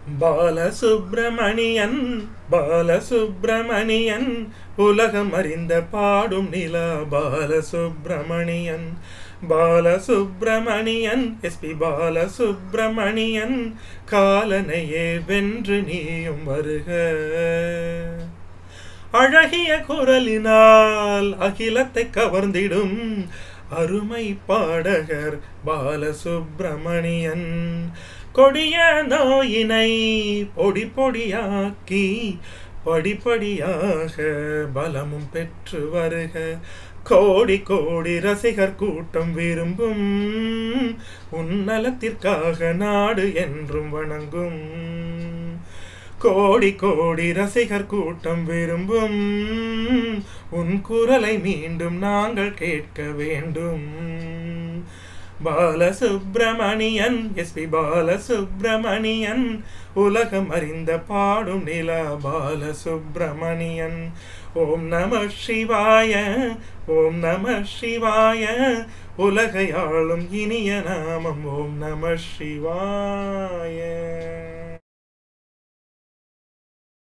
பாலசுப்பிரமணியன் பாலசுப்பிரமணியன் உலகம் அறிந்த பாடும் நிலா பாலசுப்பிரமணியன் பாலசுப்பிரமணியன் எஸ்பி பாலசுப்பிரமணியன் காலனையே வென்று நீயும் வருக அழகிய குரலினால் அகிலத்தை கவர்ந்திடும் அருமை பாடகர் பாலசுப்பிரமணியன் கொடிய நோயினை பொடி பொடியாக்கி படிப்படியாக பலமும் பெற்று வருக கோடி கோடி ரசிகர் கூட்டம் விரும்பும் உன்னலத்திற்காக நாடு என்றும் வணங்கும் கோடி கோடி ரசிகர் கூட்டம் விரும்பும் உன் குரலை மீண்டும் நாங்கள் கேட்க வேண்டும் பாலசுப்பிரமணியன் எஸ்பி பாலசுப்பிரமணியன் உலகம் அறிந்த பாடும் நிலா பாலசுப்பிரமணியன் ஓம் நம சிவாய ஓம் நம சிவாய உலகையாளும் இனிய நாமம் ஓம் நம சிவாய